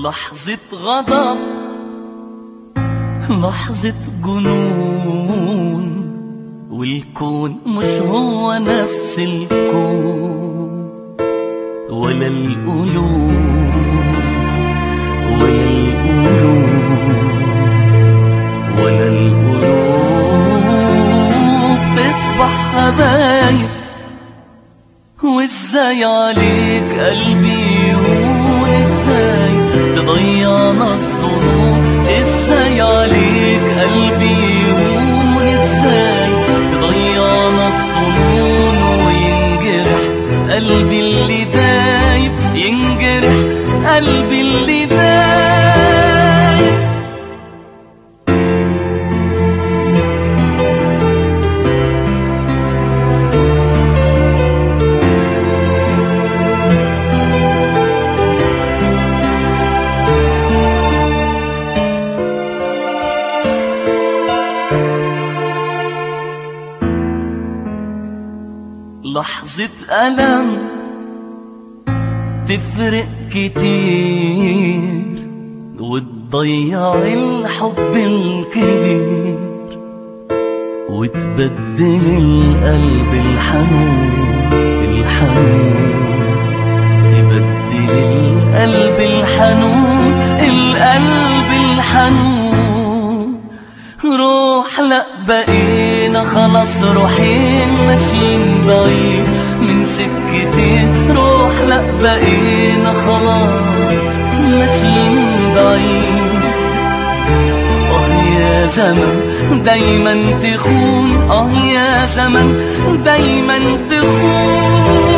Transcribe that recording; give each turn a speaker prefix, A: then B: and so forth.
A: لحظة غضب لحظة جنون والكون مش هو نفس الكون ولا القلوب ولا القلوب ولا القلوب تصبح حبايب وازاي عليك قلبي يهون ازاي تضيعنا الظنون ازاي عليك قلبي يهون ازاي تضيعنا الظنون وينجرح قلبي اللي دايب ينجرح قلبي اللي دايب لحظة ألم تفرق كتير وتضيع الحب الكبير وتبدل القلب الحنون الحنون تبدل القلب الحنون القلب الحنون روح لا بقينا خلاص روحين ماشيين بعيد من سكتين روح لا بقينا خلاص ماشيين بعيد اه يا زمن دايما تخون اه يا زمن دايما تخون